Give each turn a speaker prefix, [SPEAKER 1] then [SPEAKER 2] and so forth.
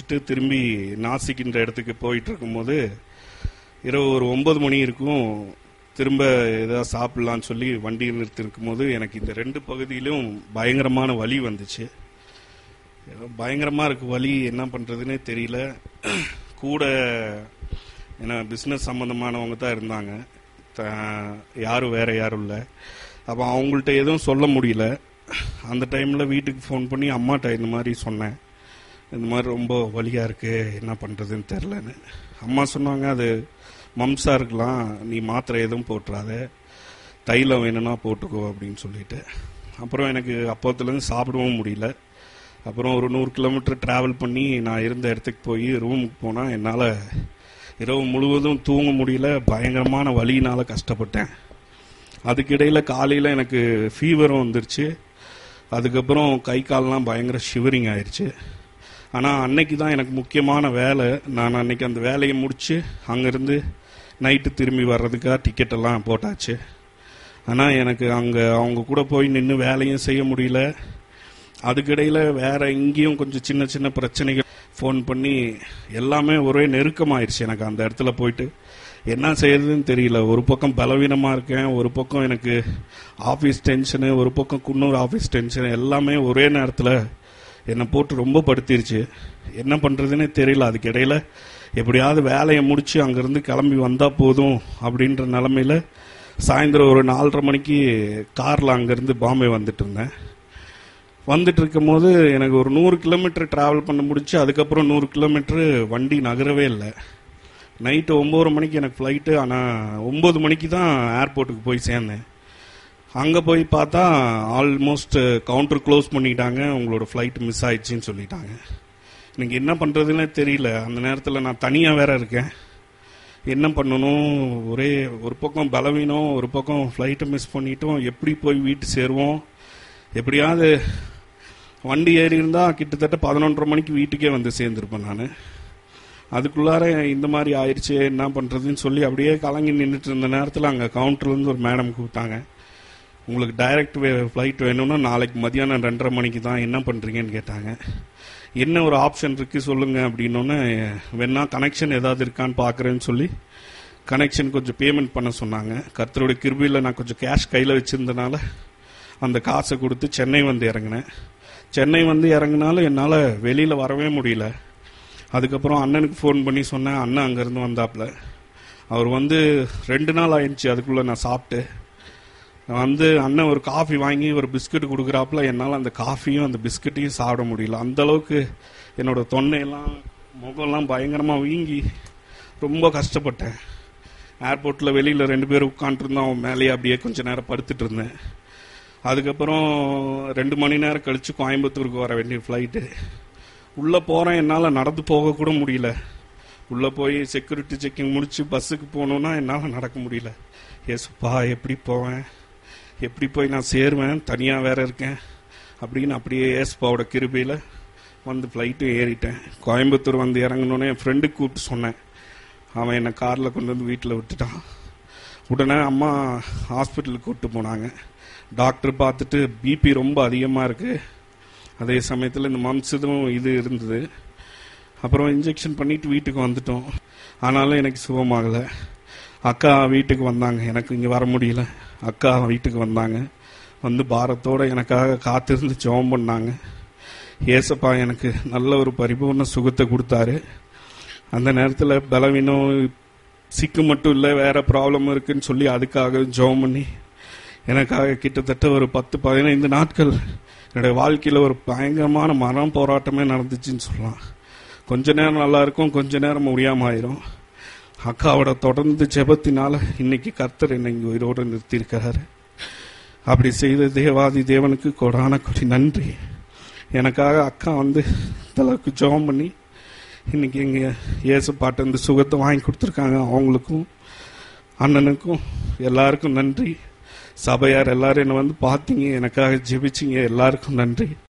[SPEAKER 1] முடிச்சுட்டு திரும்பி நாசிக்கின்ற இடத்துக்கு போயிட்டு இருக்கும்போது இரவு ஒரு ஒன்பது மணி இருக்கும் திரும்ப ஏதாவது சாப்பிடலான்னு சொல்லி வண்டி நிறுத்திருக்கும் போது எனக்கு இந்த ரெண்டு பகுதியிலும் பயங்கரமான வலி வந்துச்சு ஏதோ பயங்கரமா இருக்கு வலி என்ன பண்றதுன்னே தெரியல கூட ஏன்னா பிஸ்னஸ் சம்பந்தமானவங்க தான் இருந்தாங்க த- யாரும் வேற யாரும் இல்லை அப்போ அவங்கள்ட்ட எதுவும் சொல்ல முடியல அந்த டைமில் வீட்டுக்கு ஃபோன் பண்ணி அம்மாட்ட இந்த மாதிரி சொன்னேன் இந்த மாதிரி ரொம்ப வலியாக இருக்கு என்ன பண்ணுறதுன்னு தெரிலன்னு அம்மா சொன்னாங்க அது மம்சா இருக்கலாம் நீ மாத்திரை எதுவும் போட்டுறாத தைலம் வேணும்னா போட்டுக்கோ அப்படின்னு சொல்லிட்டு அப்புறம் எனக்கு அப்போத்துலேருந்து சாப்பிடவும் முடியல அப்புறம் ஒரு நூறு கிலோமீட்டர் டிராவல் பண்ணி நான் இருந்த இடத்துக்கு போய் ரூமுக்கு போனால் என்னால் இரவு முழுவதும் தூங்க முடியல பயங்கரமான வலியினால் கஷ்டப்பட்டேன் அதுக்கிடையில் காலையில் எனக்கு ஃபீவரும் வந்துருச்சு அதுக்கப்புறம் கை கால்லாம் பயங்கர ஷிவரிங் ஆயிடுச்சு ஆனால் அன்னைக்கு தான் எனக்கு முக்கியமான வேலை நான் அன்னைக்கு அந்த வேலையை முடித்து அங்கேருந்து நைட்டு திரும்பி வர்றதுக்காக டிக்கெட் எல்லாம் போட்டாச்சு ஆனால் எனக்கு அங்கே அவங்க கூட போய் நின்று வேலையும் செய்ய முடியல அதுக்கிடையில் வேற இங்கேயும் கொஞ்சம் சின்ன சின்ன பிரச்சனைகள் ஃபோன் பண்ணி எல்லாமே ஒரே நெருக்கமாயிருச்சு எனக்கு அந்த இடத்துல போயிட்டு என்ன செய்யறதுன்னு தெரியல ஒரு பக்கம் பலவீனமாக இருக்கேன் ஒரு பக்கம் எனக்கு ஆஃபீஸ் டென்ஷனு ஒரு பக்கம் குன்னூர் ஆஃபீஸ் டென்ஷன் எல்லாமே ஒரே நேரத்தில் என்னை போட்டு ரொம்ப படுத்திருச்சு என்ன பண்ணுறதுன்னே தெரியல அதுக்கு இடையில எப்படியாவது வேலையை முடிச்சு அங்கேருந்து கிளம்பி வந்தால் போதும் அப்படின்ற நிலமையில சாயந்தரம் ஒரு நாலரை மணிக்கு காரில் அங்கேருந்து பாம்பே வந்துட்டு இருந்தேன் வந்துட்டு இருக்கும்போது எனக்கு ஒரு நூறு கிலோமீட்டர் டிராவல் பண்ண முடிச்சு அதுக்கப்புறம் நூறு கிலோமீட்டர் வண்டி நகரவே இல்லை நைட்டு ஒம்பது மணிக்கு எனக்கு ஃப்ளைட்டு ஆனால் ஒம்பது மணிக்கு தான் ஏர்போர்ட்டுக்கு போய் சேர்ந்தேன் அங்கே போய் பார்த்தா ஆல்மோஸ்ட் கவுண்டர் க்ளோஸ் பண்ணிட்டாங்க உங்களோட ஃப்ளைட் மிஸ் ஆயிடுச்சுன்னு சொல்லிட்டாங்க எனக்கு என்ன பண்ணுறதுன்னே தெரியல அந்த நேரத்தில் நான் தனியாக வேற இருக்கேன் என்ன பண்ணணும் ஒரே ஒரு பக்கம் பலவீனம் ஒரு பக்கம் ஃப்ளைட்டை மிஸ் பண்ணிட்டோம் எப்படி போய் வீட்டு சேருவோம் எப்படியாவது வண்டி ஏறி இருந்தால் கிட்டத்தட்ட பதினொன்றரை மணிக்கு வீட்டுக்கே வந்து சேர்ந்துருப்பேன் நான் அதுக்குள்ளார இந்த மாதிரி ஆயிடுச்சு என்ன பண்ணுறதுன்னு சொல்லி அப்படியே கலங்கி நின்றுட்டு இருந்த நேரத்தில் அங்கே கவுண்டர்லேருந்து ஒரு மேடம் கூப்பிட்டாங்க உங்களுக்கு டைரக்ட் ஃப்ளைட் வேணும்னா நாளைக்கு மதியானம் ரெண்டரை மணிக்கு தான் என்ன பண்ணுறீங்கன்னு கேட்டாங்க என்ன ஒரு ஆப்ஷன் இருக்கு சொல்லுங்க அப்படின்னோடனே வேணா கனெக்ஷன் ஏதாவது இருக்கான்னு பார்க்குறேன்னு சொல்லி கனெக்ஷன் கொஞ்சம் பேமெண்ட் பண்ண சொன்னாங்க கர்த்தருடைய கிருபியில் நான் கொஞ்சம் கேஷ் கையில் வச்சிருந்தனால அந்த காசை கொடுத்து சென்னை வந்து இறங்கினேன் சென்னை வந்து இறங்கினாலும் என்னால் வெளியில் வரவே முடியல அதுக்கப்புறம் அண்ணனுக்கு ஃபோன் பண்ணி சொன்னேன் அண்ணன் அங்கேருந்து வந்தாப்புல அவர் வந்து ரெண்டு நாள் ஆயிடுச்சு அதுக்குள்ளே நான் சாப்பிட்டு நான் வந்து அண்ணன் ஒரு காஃபி வாங்கி ஒரு பிஸ்கட் கொடுக்குறாப்புல என்னால் அந்த காஃபியும் அந்த பிஸ்கட்டையும் சாப்பிட முடியல அந்த அளவுக்கு என்னோட தொண்டையெல்லாம் முகம்லாம் பயங்கரமாக வீங்கி ரொம்ப கஷ்டப்பட்டேன் ஏர்போர்ட்டில் வெளியில் ரெண்டு பேரும் உட்காந்துருந்தோம் அவன் மேலேயே அப்படியே கொஞ்ச நேரம் படுத்துட்டு இருந்தேன் அதுக்கப்புறம் ரெண்டு மணி நேரம் கழித்து கோயம்புத்தூருக்கு வர வேண்டிய ஃப்ளைட்டு உள்ளே போகிறேன் என்னால் நடந்து போக கூட முடியல உள்ளே போய் செக்யூரிட்டி செக்கிங் முடிச்சு பஸ்ஸுக்கு போகணுன்னா என்னால் நடக்க முடியல ஏசுப்பா எப்படி போவேன் எப்படி போய் நான் சேருவேன் தனியாக வேற இருக்கேன் அப்படின்னு அப்படியே ஏசுப்பாவோட கிருபையில் வந்து ஃப்ளைட்டு ஏறிட்டேன் கோயம்புத்தூர் வந்து இறங்கணுன்னே என் ஃப்ரெண்டுக்கு கூப்பிட்டு சொன்னேன் அவன் என்னை காரில் கொண்டு வந்து வீட்டில் விட்டுட்டான் உடனே அம்மா ஹாஸ்பிட்டலுக்கு கூப்பிட்டு போனாங்க டாக்டர் பார்த்துட்டு பிபி ரொம்ப அதிகமாக இருக்குது அதே சமயத்தில் இந்த மம்ஸ் இதுவும் இது இருந்தது அப்புறம் இன்ஜெக்ஷன் பண்ணிட்டு வீட்டுக்கு வந்துட்டோம் ஆனாலும் எனக்கு சுகமாகலை அக்கா வீட்டுக்கு வந்தாங்க எனக்கு இங்கே வர முடியல அக்கா வீட்டுக்கு வந்தாங்க வந்து பாரத்தோட எனக்காக காத்திருந்து ஜெபம் பண்ணாங்க ஏசப்பா எனக்கு நல்ல ஒரு பரிபூர்ண சுகத்தை கொடுத்தாரு அந்த நேரத்தில் பலவீனம் சிக்கு மட்டும் இல்லை வேற ப்ராப்ளம் இருக்குன்னு சொல்லி அதுக்காக ஜெபம் பண்ணி எனக்காக கிட்டத்தட்ட ஒரு பத்து பதினைந்து நாட்கள் என்னுடைய வாழ்க்கையில் ஒரு பயங்கரமான மரம் போராட்டமே நடந்துச்சுன்னு சொல்லலாம் கொஞ்ச நேரம் நல்லா இருக்கும் கொஞ்ச நேரம் முடியாம ஆயிரும் அக்காவோட தொடர்ந்து ஜெபத்தினால இன்னைக்கு கர்த்தர் என்னை இங்கே உயிரோடு நிறுத்தியிருக்கிறாரு அப்படி செய்த தேவாதி தேவனுக்கு கொடான கொடி நன்றி எனக்காக அக்கா வந்து இந்த அளவுக்கு ஜெபம் பண்ணி இன்னைக்கு எங்க இயேசு பாட்டு இந்த சுகத்தை வாங்கி கொடுத்துருக்காங்க அவங்களுக்கும் அண்ணனுக்கும் எல்லாருக்கும் நன்றி சபையார் எல்லாரும் என்னை வந்து பார்த்தீங்க எனக்காக ஜெபிச்சிங்க எல்லாருக்கும் நன்றி